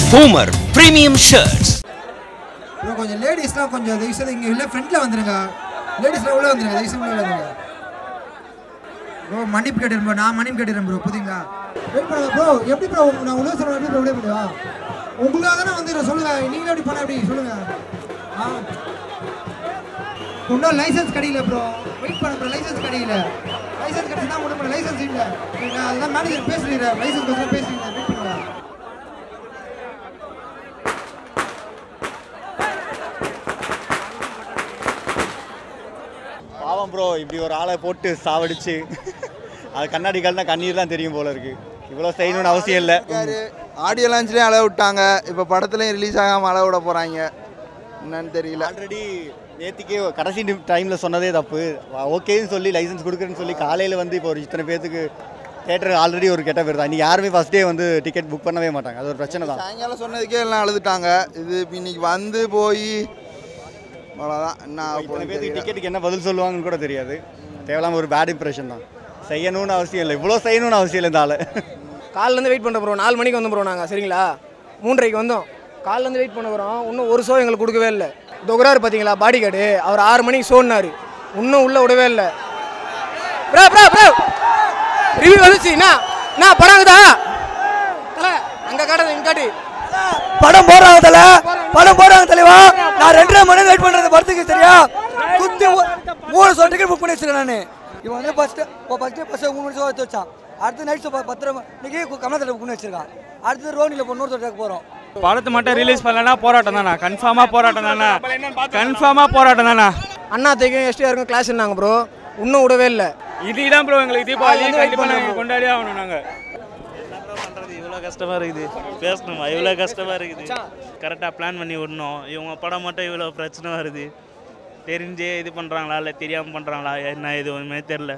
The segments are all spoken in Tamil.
Homer Premium Shirts. ப்ரோ கொஞ்சம் லேடிஸ்லாம் கொஞ்சம் தயவு செய்து இங்கே இல்லை ஃப்ரண்ட்டில் வந்துருங்க லேடிஸ்லாம் உள்ளே வந்துருங்க தயவு செய்து உள்ளே வந்துருங்க ப்ரோ மன்னிப்பு கேட்டுறேன் ப்ரோ நான் மன்னிப்பு கேட்டுறேன் ப்ரோ புரியுங்களா வெயிட் பண்ணுங்க ப்ரோ எப்படி ப்ரோ நான் உள்ளே சொல்கிறேன் எப்படி ப்ரோ உள்ளே முடியும் உங்களுக்காக தானே வந்துடுறேன் சொல்லுங்க நீங்களே எப்படி பண்ண எப்படி சொல்லுங்க ஆ இன்னும் லைசன்ஸ் கிடைக்கல ப்ரோ வெயிட் பண்ண ப்ரோ லைசன்ஸ் கிடைக்கல லைசன்ஸ் கிடைச்சா ஒன்றும் லைசன்ஸ் இல்லை நான் அதுதான் மேனேஜர் பேசுறீங்க லைசன்ஸ் கொஞ்சம் பேசுறீங்க வெயிட் பண்ணுங்க பாவம் ப்ரோ இப்படி ஒரு ஆளை போட்டு சாவடிச்சு அது கண்ணாடி கலந்தா கண்ணீர் தான் தெரியும் போல இருக்கு இவ்வளோ செய்யணும்னு அவசியம் இல்லை ஆடியோ லான்ச்லேயும் அளவு விட்டாங்க இப்போ படத்துலையும் ரிலீஸ் ஆகாமல் அளவு விட போகிறாங்க என்னன்னு தெரியல ஆல்ரெடி நேற்றுக்கே கடைசி டைமில் சொன்னதே தப்பு ஓகேன்னு சொல்லி லைசன்ஸ் கொடுக்குறேன்னு சொல்லி காலையில் வந்து இப்போ ஒரு இத்தனை பேர்த்துக்கு தேட்டர் ஆல்ரெடி ஒரு கெட்ட பேர் தான் இன்னைக்கு யாருமே ஃபஸ்ட் டே வந்து டிக்கெட் புக் பண்ணவே மாட்டாங்க அது ஒரு பிரச்சனை தான் சாயங்காலம் சொன்னதுக்கே எல்லாம் அழுதுட்டாங்க இது இப்ப இன்னைக்கு வந்து போய் அவ்வளோதான் என்ன ஆகப் இத்தனை போகுதுன்னு பேருக்கு தெரியல. டிக்கெட்டுக்கு என்ன பதில் சொல்லுவாங்கன்னு கூட தெரியாது தேவையில்லாம ஒரு பேட் இம்ப்ரெஷன் தான் செய்யணும்னு அவசியம் இல்லை இவ்வளோ செய்யணும்னு அவசியம் இல்லை இந்த ஆளை காலிலேருந்து வெயிட் பண்ணுறோம் ப்ரோ நாலு மணிக்கு வந்து ப்ரோ நாங்கள் சரிங்களா மூன்றரைக்கு வந்தோம் காலிலேருந்து வெயிட் பண்ண போகிறோம் இன்னும் ஒரு ஷோ எங்களுக்கு கொடுக்கவே இல்லை தொகுறாரு பார்த்தீங்களா பாடி கார்டு அவர் ஆறு மணிக்கு ஷோன்னாரு இன்னும் உள்ளே விடவே இல்லை ப்ரோ ப்ரோ ப்ரோ ரிவ்யூ வந்துச்சு என்ன என்ன படாங்குதா தலை அங்கே காட்டுறது இங்கே காட்டு படம் போடுறாங்க தல படம் போடுறாங்க தலைவா நான் ரெண்டரை மணி நேரம் வெயிட் பண்றது படத்துக்கு சரியா குத்தி மூ- மூணு ஷோ டிக்கெட் புக் பண்ணி வச்சிருக்கேன் நான் இவன் வந்து ஃபர்ஸ்ட் ஃபர்ஸ்ட் ஃபர்ஸ்ட் மூணு ஷோ எடுத்து வச்சான் அடுத்த நைட் ஷோ பத்தரை இன்னைக்கு கமலத்தில் புக் பண்ணி வச்சிருக்கான் அடுத்து ரோனில் இப்போ நூறு தேட்டருக்கு போகிறோம் படத்தை மட்டும் ரிலீஸ் பண்ணலன்னா போராட்டம் தானே கன்ஃபார்மாக போராட்டம் தானே கன்ஃபார்மாக போராட்டம் தானே அண்ணாத்தைக்கும் எஸ்டிஆருக்கும் கிளாஸ் இருந்தாங்க ப்ரோ இன்னும் விடவே இல்லை இதுக்கு தான் ப்ரோ எங்களுக்கு தீபாவளி கண்டிப்பாக நாங்கள் கொண்டாடியே ஆகணும் நாங்கள் பண்ணுறது இவ்வளோ கஷ்டமாக இருக்குது பேசணுமா இவ்வளோ கஷ்டமாக இருக்குது கரெக்டாக பிளான் பண்ணி விடணும் இவங்க படம் மட்டும் இவ்வளோ பிரச்சனை வருது தெரிஞ்சே இது பண்ணுறாங்களா இல்லை தெரியாமல் பண்ணுறாங்களா என்ன இது ஒன்றுமே தெரில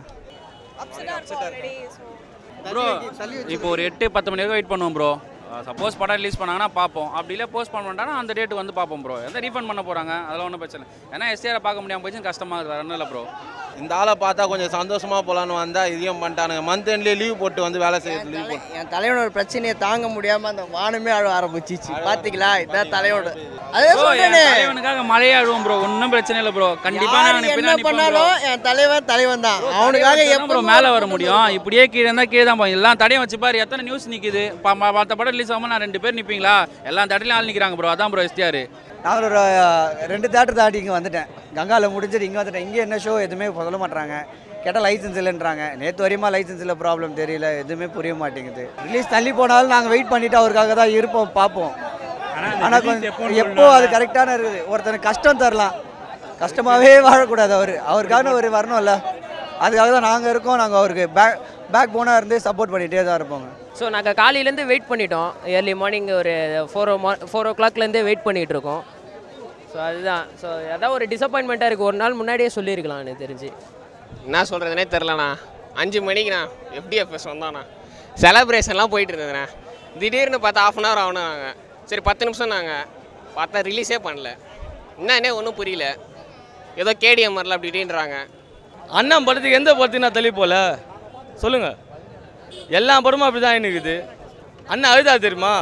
ப்ரோ இப்போ ஒரு எட்டு பத்து மணி வரைக்கும் வெயிட் பண்ணுவோம் ப்ரோ சப்போஸ் படம் ரிலீஸ் பண்ணாங்கன்னா பார்ப்போம் அப்படி இல்லை போஸ்ட் பண்ண அந்த டேட் வந்து பார்ப்போம் ப்ரோ எந்த ரீஃபண்ட் பண்ண போகிறாங்க அதெல்லாம் ஒன்றும் பிரச்சனை இல்லை. ஏன்னா எஸ்டிஆரை பார்க்க முடியாமல் போச்சு கஷ்டமாக இருக்குது ஒன்றும் இல்லை ப்ரோ இந்த ஆளை பார்த்தா கொஞ்சம் சந்தோஷமா போலான்னு வந்தா இதையும் பண்ணிட்டானுங்க மந்த் எண்ட்லேயே லீவ் போட்டு வந்து வேலை செய்யறது லீவ் போட்டு என் தலைவனோட பிரச்சனையை தாங்க முடியாம அந்த வானமே அழுவ ஆரம்பிச்சிச்சு பாத்தீங்களா இதான் தலையோட அதே ப்ரோ என் சொல்றேனே தலைவனுக்காக மழையே அழுவோம் ப்ரோ ஒன்றும் பிரச்சனை இல்லை ப்ரோ கண்டிப்பாக யார் நான் என்ன பின்னாடி பண்ணாலும் என் தலைவன் தலைவன் தான் அவனுக்காக ப்ரோ எப்போ மேலே வர முடியும் இப்படியே கீழே இருந்தால் கீழே தான் போகும் எல்லாம் தடையும் வச்சு பாரு எத்தனை நியூஸ் நிற்குது மற்ற படம் ரிலீஸ் ஆகாமல் நான் ரெண்டு பேர் நிற்பீங்களா எல்லா தடையிலும் ஆள் நிற்கிறாங்க ப்ரோ அதான் ப்ரோ எஸ்டிஆர் நான் ஒரு அஹ், ரெண்டு தேட்டர் தாண்டி இங்கே வந்துட்டேன் கங்காவில் முடிஞ்சிட்டு இங்கே வந்துட்டேன் இங்கே என்ன ஷோ எதுவுமே சொல்ல மாட்றாங்க கேட்டால் லைசன்ஸ் இல்லைன்றாங்க நேற்று வரையுமா லைசன்ஸ் இல்லை ப்ராப்ளம் தெரியல எதுவுமே புரிய மாட்டேங்குது ரிலீஸ் தள்ளி போனாலும் நாங்கள் வெயிட் பண்ணிட்டு அவருக்காக தான் இருப்போம் பார்ப்போம் ஆனால் கொஞ்சம் எப்போ அது கரெக்டான இருக்குது ஒருத்தனுக்கு கஷ்டம் தரலாம் கஷ்டமாகவே வாழக்கூடாது அவர் அவருக்கான ஒரு வரணும்ல அதுக்காக தான் நாங்கள் இருக்கோம் நாங்கள் அவருக்கு பேக் பேக் போனாக இருந்து சப்போர்ட் பண்ணிகிட்டே தான் இருப்போங்க ஸோ நாங்கள் காலையிலேருந்து வெயிட் பண்ணிட்டோம் ஏர்லி மார்னிங் ஒரு ஃபோர் ஓ ஃபோர் ஓ கிளாக்லேருந்தே வெயிட் பண்ணிகிட்டு இருக்கோம் ஸோ அதுதான் ஸோ அதான் ஒரு டிசப்பாயின்மெண்ட்டாக இருக்குது ஒரு நாள் முன்னாடியே சொல்லியிருக்கலாம் எனக்கு தெரிஞ்சு என்ன சொல்கிறதுனே தெரிலண்ணா அஞ்சு மணிக்குண்ணா எஃப்டிஎஃப்எஸ் வந்தாண்ணா செலப்ரேஷன்லாம் போயிட்டு இருந்ததுண்ணா திடீர்னு பார்த்தா ஆஃப் அன் ஹவர் ஆகணும் நாங்கள் சரி பத்து நிமிஷம் நாங்கள் பார்த்தா ரிலீஸே பண்ணல என்னன்னே ஒன்றும் புரியல ஏதோ கேடிஎம் மாதிரிலாம் அப்படி இப்படின்றாங்க அண்ணன் படத்துக்கு எந்த படத்துக்கு நான் தள்ளி போல சொல்லுங்க எல்லா படமும் அப்படி தான் இருக்குது அண்ணன் அழுதா தெரியுமா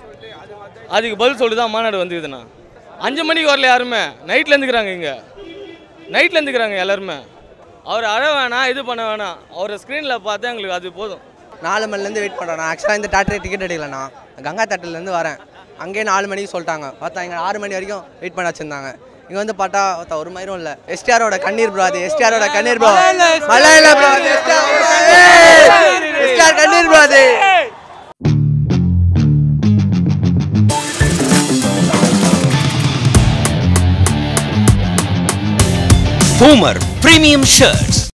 அதுக்கு பதில் சொல்லி தான் மாநாடு வந்துக்குதுண்ணா அஞ்சு மணிக்கு வரல யாருமே நைட்டில் இருந்துக்கிறாங்க இங்கே நைட்டில் இருந்துக்கிறாங்க எல்லாருமே அவர் அழ வேணாம் இது பண்ண வேணாம் அவரை ஸ்க்ரீனில் பார்த்தா எங்களுக்கு அது போதும் நாலு மணிலேருந்து வெயிட் பண்ணுறேன் நான் ஆக்சுவலாக இந்த தேட்டருக்கு டிக்கெட் எடுக்கலண்ணா கங்கா தேட்டர்லேருந்து வரேன் அங்கேயே நாலு மணிக்கு சொல்லிட்டாங்க பார்த்தா இங்கே ஆறு மணி வரைக்கும் வெயிட் பண்ண வச்சுருந்தாங்க இங்கே வந்து பார்த்தா பார்த்தா ஒரு மயிரும் இல்லை எஸ்டிஆரோட கண்ணீர் ப்ரோ அது எஸ்டிஆரோட கண்ணீர் ப்ரோ மழை இல்லை ப்ரோ எஸ்டிஆர் கண்ணீர் ப்ரோ அது Homer Premium Shirts.